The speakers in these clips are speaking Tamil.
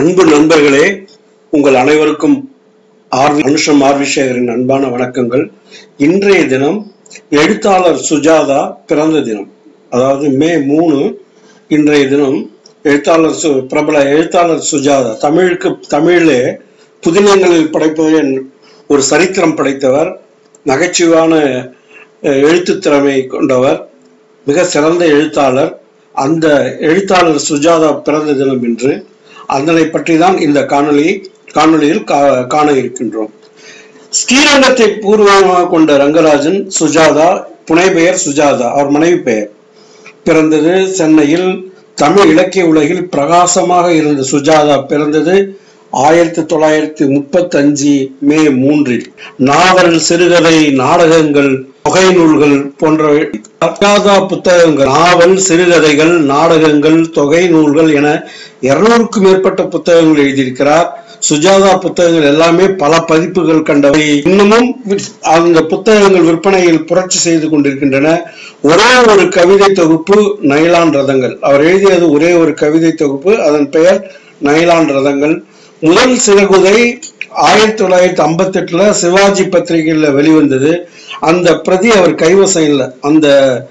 அன்பு நண்பர்களே உங்கள் அனைவருக்கும் ஆர்வி அனுஷம் ஆர்விசேகரின் அன்பான வணக்கங்கள் இன்றைய தினம் எழுத்தாளர் சுஜாதா பிறந்த தினம் அதாவது மே மூணு இன்றைய தினம் எழுத்தாளர் சு பிரபல எழுத்தாளர் சுஜாதா தமிழுக்கு தமிழிலே புதினங்களில் படைப்பதில் ஒரு சரித்திரம் படைத்தவர் நகைச்சுவான அஹ், எழுத்துத் திறமை கொண்டவர் மிக சிறந்த எழுத்தாளர் அந்த எழுத்தாளர் சுஜாதா பிறந்த தினம் என்று அதனை பற்றி தான் இந்த காணொளி காணொளியில் கா- காண இருக்கின்றோம் ஸ்ரீரங்கத்தை பூர்வமாக கொண்ட ரங்கராஜன் சுஜாதா புனை பெயர் சுஜாதா அவர் மனைவி பெயர் பிறந்தது சென்னையில் தமிழ் இலக்கிய உலகில் பிரகாசமாக இருந்த சுஜாதா பிறந்தது ஆயிரத்தி தொள்ளாயிரத்தி முப்பத்தஞ்சு மே மூன்றில் நாவல் சிறுகதை நாடகங்கள் தொகை நூல்கள் போன்றவை சுஜாதா புத்தகங்கள் நாவல் சிறுகதைகள் நாடகங்கள் தொகை நூல்கள் என இருநூறுக்கும் மேற்பட்ட புத்தகங்கள் எழுதியிருக்கிறார் சுஜாதா புத்தகங்கள் எல்லாமே பல பதிப்புகள் கண்டவை இன்னமும் வி- அந்த புத்தகங்கள் விற்பனையில் புரட்சி செய்து கொண்டிருக்கின்றன ஒரே ஒரு கவிதை தொகுப்பு நைலான் ரதங்கள் அவர் எழுதியது ஒரே ஒரு கவிதை தொகுப்பு அதன் பெயர் நைலான் ரதங்கள் முதல் சிறகுதை ஆயிரத்தி தொள்ளாயிரத்தி ஐம்பத்தி எட்டுல சிவாஜி பத்திரிகையில வெளிவந்தது அந்த பிரதி அவர் கைவசம் இல்லை அந்த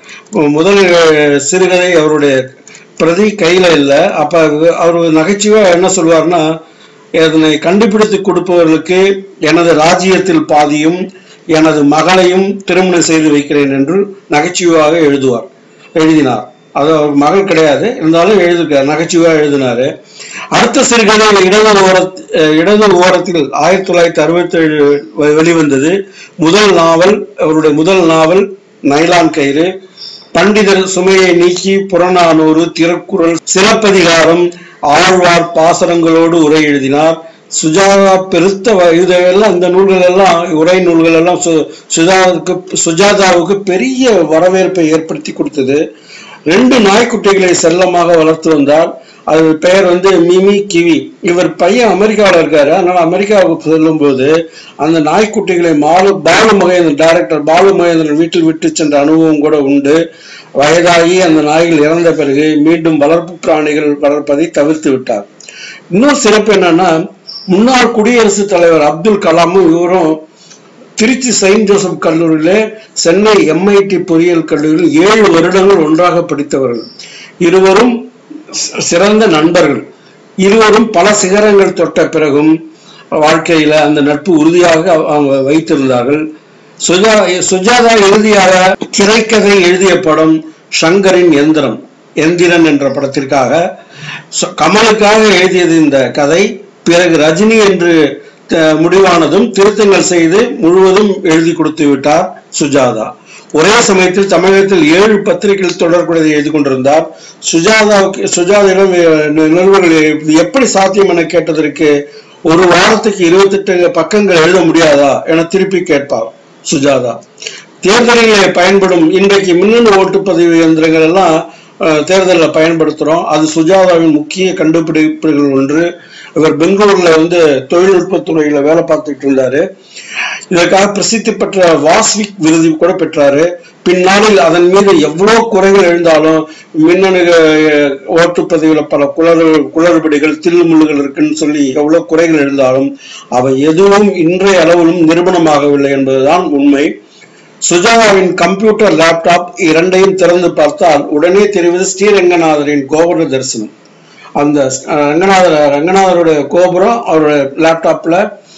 முதல் அஹ், சிறுகதை அவருடைய பிரதி கையில இல்லை அப்ப அது- அவர் நகைச்சுவை என்ன சொல்வார்னா இதனை கண்டுபிடித்து கொடுப்பவர்களுக்கு எனது ராஜ்யத்தில் பாதியும் எனது மகளையும் திருமணம் செய்து வைக்கிறேன் என்று நகைச்சுவையாக எழுதுவார் எழுதினார் அது அவர் மகள் கிடையாது இருந்தாலும் எழுதுகிறார் நகைச்சுவையாக எழுதினாரு அடுத்த சிறுகதை இடது ஓர இடது ஓரத்தில் ஆயிரத்தி தொள்ளாயிரத்தி அறுபத்தி ஏழு வெளிவந்தது முதல் நாவல் அவருடைய முதல் நாவல் நைலான் கயிறு பண்டிதர் சுமையை நீக்கி புறநானூறு திருக்குறள் சிலப்பதிகாரம் ஆழ்வார் பாசனங்களோடு உரை எழுதினார் சுஜாதா பெருத்த வ- இதெல்லாம் அந்த நூல்கள் எல்லாம் உரை நூல்கள் எல்லாம் சு- சுஜாதாவுக்கு சுஜாதாவுக்கு பெரிய வரவேற்பை ஏற்படுத்தி கொடுத்தது ரெண்டு நாய்க்குட்டிகளை செல்லமாக வளர்த்து வந்தார் அது பெயர் வந்து மிமி கிவி இவர் பையன் அமெரிக்காவில் இருக்காரு அதனால அமெரிக்காவுக்கு செல்லும்போது அந்த நாய்க்குட்டிகளை மாலு பாலு மகேந்திரன் டைரக்டர் பாலு மகேந்திரன் வீட்டில் விட்டு சென்ற அனுபவம் கூட உண்டு வயதாகி அந்த நாய்கள் இறந்த பிறகு மீண்டும் வளர்ப்பு பிராணிகள் வளர்ப்பதை தவிர்த்து விட்டார் இன்னொரு சிறப்பு என்னன்னா முன்னாள் குடியரசுத் தலைவர் அப்துல் கலாமும் இவரும் திருச்சி செயின்ட் ஜோசப் கல்லூரியில சென்னை எம்ஐடி பொறியியல் கல்லூரியில் ஏழு வருடங்கள் ஒன்றாக படித்தவர்கள் இருவரும் சி- சிறந்த நண்பர்கள் இருவரும் பல சிகரங்கள் தொட்ட பிறகும் வாழ்க்கையில அந்த நட்பு உறுதியாக அவ- அவங்க வைத்திருந்தார்கள் சுஜா சுஜாதா இறுதியாக திரைக்கதை எழுதிய படம் சங்கரின் எந்திரம் எந்திரன் என்ற படத்திற்காக சு- கமலுக்காக எழுதியது இந்த கதை பிறகு ரஜினி என்று த- முடிவானதும் திருத்தங்கள் செய்து முழுவதும் எழுதி கொடுத்து விட்டார் சுஜாதா ஒரே சமயத்தில் தமிழகத்தில் ஏழு பத்திரிகைகள் தொடர்புடைய எழுதி கொண்டிருந்தார் சுஜாதாவுக்கு சுஜாதாவிடம் அஹ், நிருபர்கள் இது எப்படி சாத்தியம் என கேட்டதற்கு ஒரு வாரத்துக்கு இருபத்தெட்டு பக்கங்கள் எழுத முடியாதா என திருப்பி கேட்பார் சுஜாதா தேர்தலில் பயன்படும் இன்றைக்கு மின்னணு ஓட்டுப்பதிவு இயந்திரங்கள் எல்லாம் அஹ், தேர்தலில் பயன்படுத்துறோம் அது சுஜாதாவின் முக்கிய கண்டுபிடிப்புகள் ஒன்று இவர் பெங்களூர்ல வந்து தொழில்நுட்பத் துறையில வேலை பார்த்துட்டு இருந்தாரு இதற்காக பிரசித்தி பெற்ற வாஸ்விக் விருது கூட பெற்றாரு பின்னாளில் அதன் மீது எவ்வளவு குறைகள் எழுந்தாலும் மின்னணு அஹ், ஓட்டுப்பதிவுல பல குளறு குளறுபடிகள் தில்லுமுள்ளுகள் இருக்குன்னு சொல்லி எவ்வளவு குறைகள் எழுந்தாலும் அவை எதுவும் இன்றைய அளவிலும் நிரூபணமாகவில்லை என்பதுதான் உண்மை சுஜாதாவின் கம்ப்யூட்டர் லேப்டாப் இரண்டையும் திறந்து பார்த்தால் உடனே தெரிவது ஸ்ரீரங்கநாதரின் கோபுர தரிசனம் அந்த அஹ், ரங்கநாதர் ரங்கநாதருடைய கோபுரம் அவருடைய லேப்டாப்ல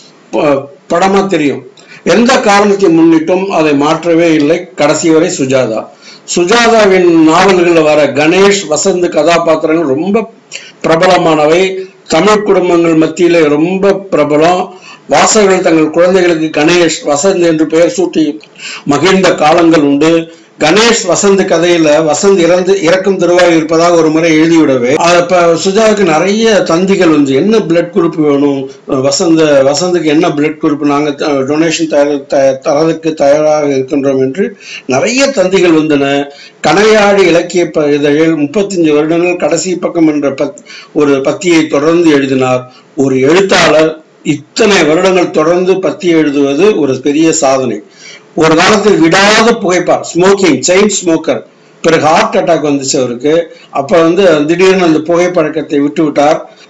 ப- படமா தெரியும் எந்த காரணத்தை முன்னிட்டும் அதை மாற்றவே இல்லை கடைசி வரை சுஜாதா சுஜாதாவின் நாவல்களில் வர கணேஷ் வசந்த் கதாபாத்திரங்கள் ரொம்ப பிரபலமானவை தமிழ் குடும்பங்கள் மத்தியிலே ரொம்ப பிரபலம் வாசகர்கள் தங்கள் குழந்தைகளுக்கு கணேஷ் வசந்த் என்று பெயர் சூட்டி மகிழ்ந்த காலங்கள் உண்டு கணேஷ் வசந்த் கதையில வசந்த் இறந்து இறக்கும் தருவாய் இருப்பதாக ஒரு முறை எழுதிவிடவே அது இப்ப சுஜாவுக்கு நிறைய தந்திகள் வந்து என்ன பிளட் குரூப் வேணும் வசந்த வசந்துக்கு என்ன பிளட் குரூப் நாங்க டொனேஷன் தரதுக்கு தயாராக இருக்கின்றோம் என்று நிறைய தந்திகள் வந்தன கனையாடி இலக்கிய ப- இதழில் முப்பத்தஞ்சு வருடங்கள் கடைசி பக்கம் என்ற பத் ஒரு பத்தியை தொடர்ந்து எழுதினார் ஒரு எழுத்தாளர் இத்தனை வருடங்கள் தொடர்ந்து பத்தி எழுதுவது ஒரு பெரிய சாதனை ஒரு காலத்தில் விடாத புகைப்பார் ஸ்மோக்கிங் செயின் ஸ்மோக்கர் பிறகு ஹார்ட் அட்டாக் வந்துச்சு அவருக்கு அப்ப வந்து திடீர்னு அந்த புகைப்பழக்கத்தை விட்டு விட்டார்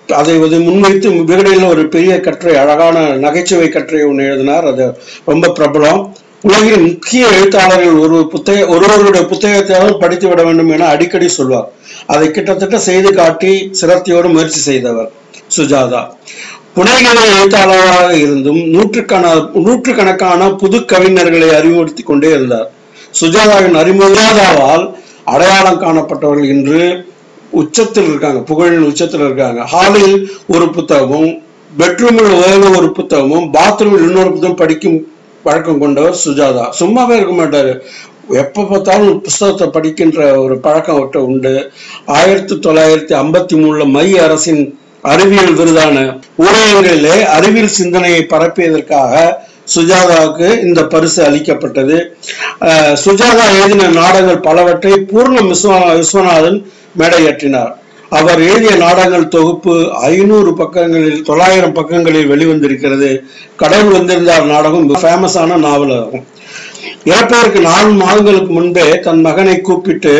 அதை வந்து முன்வைத்து விகடையில் ஒரு பெரிய கட்டுரை அழகான நகைச்சுவை கட்டுரை ஒன்று எழுதினார் அது ரொம்ப பிரபலம் உலகின் முக்கிய எழுத்தாளர்கள் ஒரு புத்தக ஒருவருடைய புத்தகத்தையாவது படித்து விட வேண்டும் என அடிக்கடி சொல்வார் அதை கிட்டத்தட்ட செய்து காட்டி சிரத்தையோடு முயற்சி செய்தவர் சுஜாதா புனைகல எழுத்தாளராக இருந்தும் நூற்றுக்கண நூற்றுக்கணக்கான புது கவிஞர்களை அறிமுகப்படுத்திக் கொண்டே இருந்தார் சுஜாதாவின் அறிமுகதாவால் அடையாளம் காணப்பட்டவர்கள் இன்று உச்சத்தில் இருக்காங்க புகழின் உச்சத்தில் இருக்காங்க ஹாலில் ஒரு புத்தகமும் பெட்ரூமில் வேறு ஒரு புத்தகமும் பாத்ரூமில் இன்னொரு புத்தகம் படிக்கும் பழக்கம் கொண்டவர் சுஜாதா சும்மாவே இருக்க மாட்டாரு எப்ப பார்த்தாலும் புஸ்தகத்தை படிக்கின்ற ஒரு பழக்கம் அவர்கிட்ட உண்டு ஆயிரத்தி தொள்ளாயிரத்தி ஐம்பத்தி மூணுல மை அரசின் அறிவியல் விருதான ஊடகங்களிலே அறிவியல் சிந்தனையை பரப்பியதற்காக சுஜாதாவுக்கு இந்த பரிசு அளிக்கப்பட்டது அஹ் சுஜாதா எழுதின நாடகங்கள் பலவற்றை பூர்ண விஸ்வநா விஸ்வநாதன் மேடையேற்றினார் அவர் எழுதிய நாடகங்கள் தொகுப்பு ஐநூறு பக்கங்களில் தொள்ளாயிரம் பக்கங்களில் வெளிவந்திருக்கிறது கடவுள் வந்திருந்தார் நாடகம் ஃபேமஸான நாவல் ஆகும் இறப்பதற்கு நான்கு மாதங்களுக்கு முன்பே தன் மகனை கூப்பிட்டு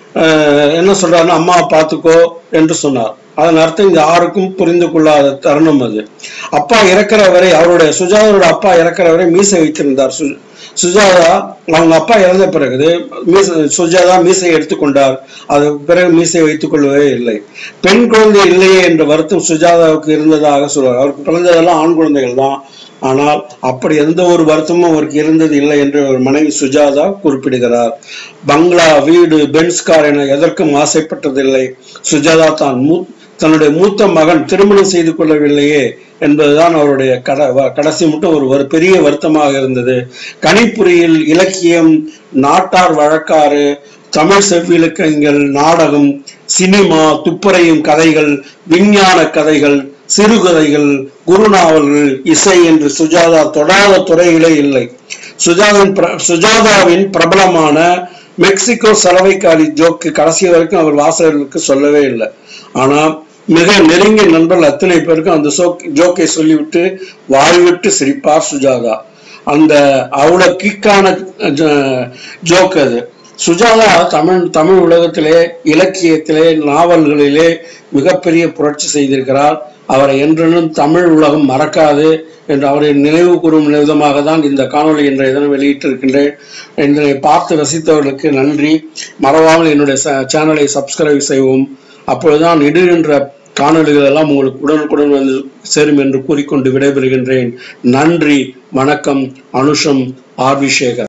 அஹ், என்ன சொல்றாருன்னா அம்மா பார்த்துக்கோ என்று சொன்னார் அதன் அர்த்தம் இந்த யாருக்கும் புரிந்து கொள்ளாத தருணம் அது அப்பா இறக்கிற வரை அவருடைய சுஜாதாவோட அப்பா இறக்கிற வரை மீசை வைத்திருந்தார் சு சுஜாதா அவங்க அப்பா இறந்த பிறகு மீசை சுஜாதா மீசை எடுத்துக்கொண்டார் அது பிறகு மீசை வைத்துக் கொள்ளவே இல்லை பெண் குழந்தை இல்லையே என்ற வருத்தம் சுஜாதாவுக்கு இருந்ததாக சொல்வார் அவருக்கு பிறந்ததெல்லாம் ஆண் குழந்தைகள் தான் ஆனால் அப்படி எந்த ஒரு வருத்தமும் அவருக்கு இருந்தது இல்லை என்று ஒரு மனைவி சுஜாதா குறிப்பிடுகிறார் பங்களா வீடு பென்ஸ் கார் என எதற்கும் ஆசைப்பட்டதில்லை சுஜாதா தான் மூ தன்னுடைய மூத்த மகன் திருமணம் செய்து கொள்ளவில்லையே என்பதுதான் அவருடைய கட வ- கடைசி மட்டும் ஒரு ஒரு பெரிய வருத்தமாக இருந்தது கணிப்பொறியில் இலக்கியம் நாட்டார் வழக்காறு தமிழ் செவ்விலக்கியங்கள் நாடகம் சினிமா துப்பறையும் கதைகள் விஞ்ஞான கதைகள் சிறுகதைகள் குறுநாவல்கள் இசை என்று சுஜாதா தொடாத துறைகளே இல்லை சுஜாதாவின் பிர- சுஜாதாவின் பிரபலமான மெக்சிகோ சலவைக்காரி ஜோக்கு கடைசி வரைக்கும் அவர் வாசகர்களுக்கு சொல்லவே இல்லை ஆனா மிக நெருங்கிய நண்பர்கள் அத்தனை பேருக்கும் அந்த சோக் ஜோக்கை சொல்லிவிட்டு வாய்விட்டு சிரிப்பார் சுஜாதா அந்த அவ்வளவு கிக்கான ஜோக் அது சுஜாதா தமிழ் தமிழ் உலகத்திலே இலக்கியத்திலே நாவல்களிலே மிகப்பெரிய புரட்சி செய்திருக்கிறார் அவரை என்றென்றும் தமிழ் உலகம் மறக்காது என்று அவரை நினைவு கூறும் விதமாக தான் இந்த காணொளி இன்றைய தினம் வெளியிட்டிருக்கின்றேன் இதனை பார்த்து ரசித்தவர்களுக்கு நன்றி மறவாமல் என்னுடைய ச- சேனலை சப்ஸ்கிரைப் செய்வோம் அப்பொழுதுதான் இடுகின்ற காணொளிகள் எல்லாம் உங்களுக்கு உடனுக்குடன் வந்து சேரும் என்று கூறிக்கொண்டு விடைபெறுகின்றேன் நன்றி வணக்கம் அனுஷம் ஆர்விசேகர்